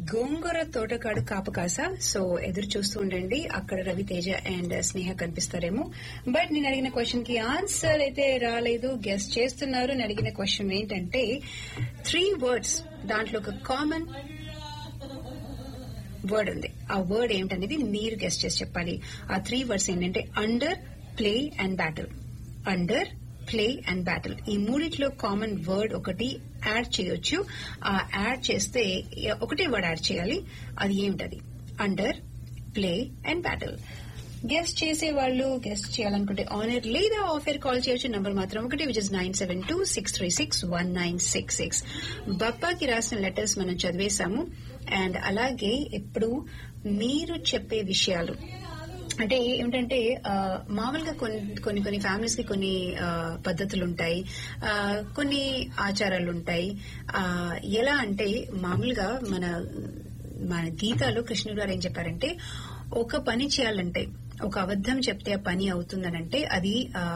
గోంగూర తోటకాడు కాపకాస so ఎదురు చూస్తూ ఉండండి అక్కడ రవితేజ అండ్ స్నేహ కనిపిస్తారేమో బట్ నేను అడిగిన క్వశ్చన్ కి ఆన్సర్ అయితే రాలేదు గెస్ట్ చేస్తున్నారు నేను అడిగిన క్వశ్చన్ ఏంటంటే త్రీ వర్డ్స్ దాంట్లో ఒక కామన్ వర్డ్ ఉంది ఆ వర్డ్ ఏమిటనేది మీరు గెస్ట్ చేసి చెప్పాలి ఆ త్రీ వర్డ్స్ ఏంటంటే under play and battle under play and battle ఈ మూడిట్లో కామన్ వర్డ్ ఒకటి యాడ్ చేయొచ్చు ఆ యాడ్ చేస్తే ఒకటే వర్డ్ యాడ్ చేయాలి అది ఏమిటది under play and battle guess చేసే వాళ్ళు గెస్ట్ చేయాలనుకుంటే ఆనర్ లేదా ఆఫర్ కాల్ చేయొచ్చు నంబర్ మాత్రం ఒకటి which is nine seven two six three six one nine six six బప్పాకి రాసిన లెటర్స్ మనం చదివేశాము అండ్ అలాగే ఇప్పుడు మీరు చెప్పే విషయాలు అంటే ఏమిటంటే ఆ, మామూలుగా కొన్ని కొన్ని కొన్ని ఫ్యామిలీస్ కి కొన్ని ఆ, పద్ధతులు ఉంటాయి ఆ, కొన్ని ఆచారాలు ఉంటాయి ఆ, ఎలా అంటే మామూలుగా మన మన గీతాలో కృష్ణుడు గారు ఏం చెప్పారంటే ఒక పని చేయాలంటే ఒక అబద్ధం చెప్తే ఆ పని అవుతుందనంటే అది ఆ,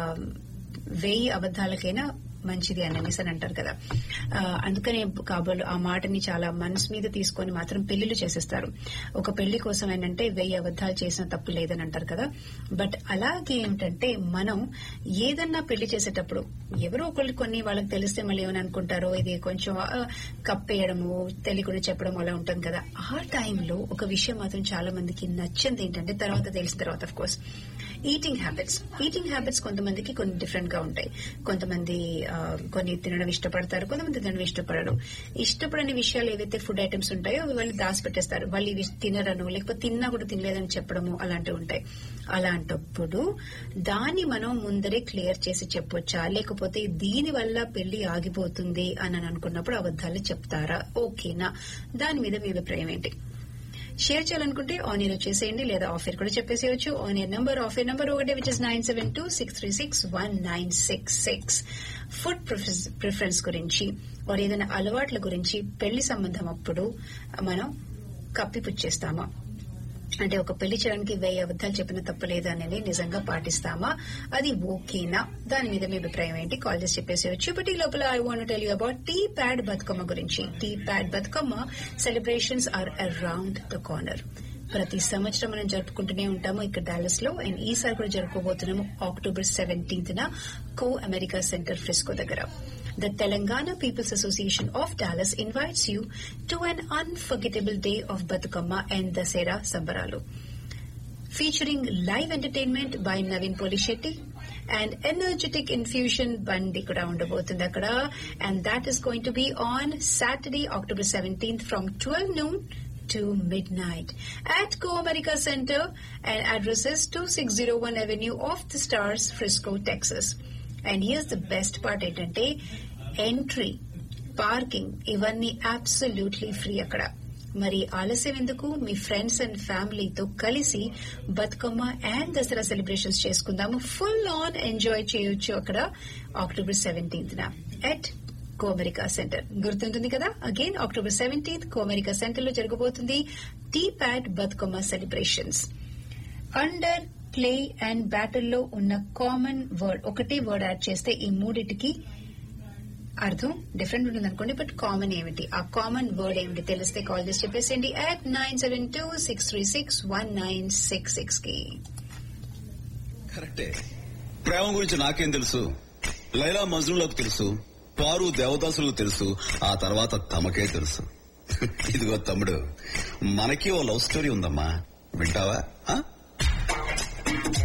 వెయ్యి అబద్ధాలకైనా మంచిది అని అనేసి అని అంటారు కదా ఆ, అందుకనే కాబోలు ఆ మాటని చాలా మనసు మీద తీసుకొని మాత్రం పెళ్లిళ్ళు చేసేస్తారు ఒక పెళ్లి కోసం ఏంటంటే వెయ్యి అబద్ధాలు చేసిన తప్పు లేదని అంటారు కదా బట్ అలాగే ఏమిటంటే మనం ఏదన్నా పెళ్లి చేసేటప్పుడు ఎవరో ఒకళ్ళు కొన్ని వాళ్ళకి తెలిస్తే మళ్ళీ ఏమని అనుకుంటారో ఇది కొంచెం ఆ, కప్పేయడము తెలియకుండా చెప్పడం అలా ఉంటుంది కదా ఆ టైంలో ఒక విషయం మాత్రం చాలా మందికి నచ్చింది ఏంటంటే తర్వాత తెలిసిన తర్వాత of course eating habits eating habits కొంతమందికి కొన్ని డిఫరెంట్ గా ఉంటాయి కొంతమంది ఆ, కొన్ని తినడం ఇష్టపడతారు కొంతమంది తినడం ఇష్టపడరు ఇష్టపడని విషయాలు ఏవైతే ఫుడ్ ఐటమ్స్ ఉంటాయో అవి వాళ్ళు దాచిపెట్టేస్తారు వాళ్ళు ఇవి తినరను లేకపోతే తిన్నా కూడా తినలేదని చెప్పడము అలాంటివి ఉంటాయి అలాంటప్పుడు దాన్ని మనం ముందరే క్లియర్ చేసి చెప్పొచ్చా లేకపోతే దీని వల్ల పెళ్లి ఆగిపోతుంది అని అనుకున్నప్పుడు అబద్ధాలు చెప్తారా ఓకేనా దాని మీద మీ అభిప్రాయం ఏంటి షేర్ చేయాలనుకుంటే ఆన్ ఇయర్ వచ్చేసేయండి లేదా ఆఫ్ ఇయర్ కూడా చెప్పేసేయచ్చు on air number off air number ఒకటి which is nine seven two six three six one nine six six food preference గురించి వారు ఏదైనా అలవాట్ల గురించి పెళ్లి సంబంధం అప్పుడు మనం కప్పిపుచ్చేస్తామా అంటే ఒక పెళ్లి చేయడానికి వెయ్యి అబద్ధాలు చెప్పిన తప్పు లేదా అనేది నిజంగా పాటిస్తామా అది ఓకేనా దాని మీద మీ అభిప్రాయం ఏంటి కాల్ చేసి చెప్పేసేయచ్చు బట్ ఈ లోపల I want tell you about T pad Bathukamma గురించి T pad Bathukamma celebrations are around the corner ప్రతి సంవత్సరం మనం జరుపుకుంటూనే ఉంటాము ఇక్కడ డాలస్ లో అండ్ ఈసారి కూడా జరుపుకోబోతున్నాము అక్టోబర్ సెవెంటీన్త్ న కో అమెరికా సెంటర్ ఫ్రిస్కో దగ్గర The Telangana People's Association of Dallas invites you to an unforgettable day of Batukamma and Dasera Sambaralu. Featuring live entertainment by Navin Polishetty and energetic infusion బండి కూడా ఉండబోతుంది అక్కడ and that is going to be on Saturday, October 17th from 12 noon to midnight at Go America Center and address is 2601 Avenue of the Stars, Frisco, Texas. And here's the best part ఏంటంటే entry parking ఇవన్నీ absolutely free అక్కడ మరి ఆలస్యం ఎందుకు మీ friends and ఫ్యామిలీతో కలిసి Bathukamma and Dasara celebrations చేసుకుందాము ఫుల్ ఆన్ ఎంజాయ్ చేయొచ్చు అక్కడ అక్టోబర్ సెవెంటీన్త్ న ఎట్ కోమెరికా సెంటర్ గుర్తుంటుంది కదా again October seventeenth Comerica center లో జరగబోతుంది T pad Bathukamma celebrations under play and battle లో ఉన్న కామన్ వర్డ్ ఒకటే వర్డ్ యాడ్ చేస్తే ఈ మూడిటికి అర్థం డిఫరెంట్ ఉంటుంది అనుకోండి బట్ కామన్ ఏమిటి ఆ కామన్ వర్డ్ ఏమిటి తెలిస్తే కాల్ చేసి చెప్పేసేయండి at nine seven two six three six one nine six six కి కరెక్టే ప్రేమ గురించి నాకేం తెలుసు లైలా మజ్నులకు తెలుసు పారు దేవదాసులకు తెలుసు ఆ తర్వాత తమకే తెలుసు ఇదిగో తమ్ముడు మనకి ఓ లవ్ స్టోరీ ఉందమ్మా వింటావా ఆ?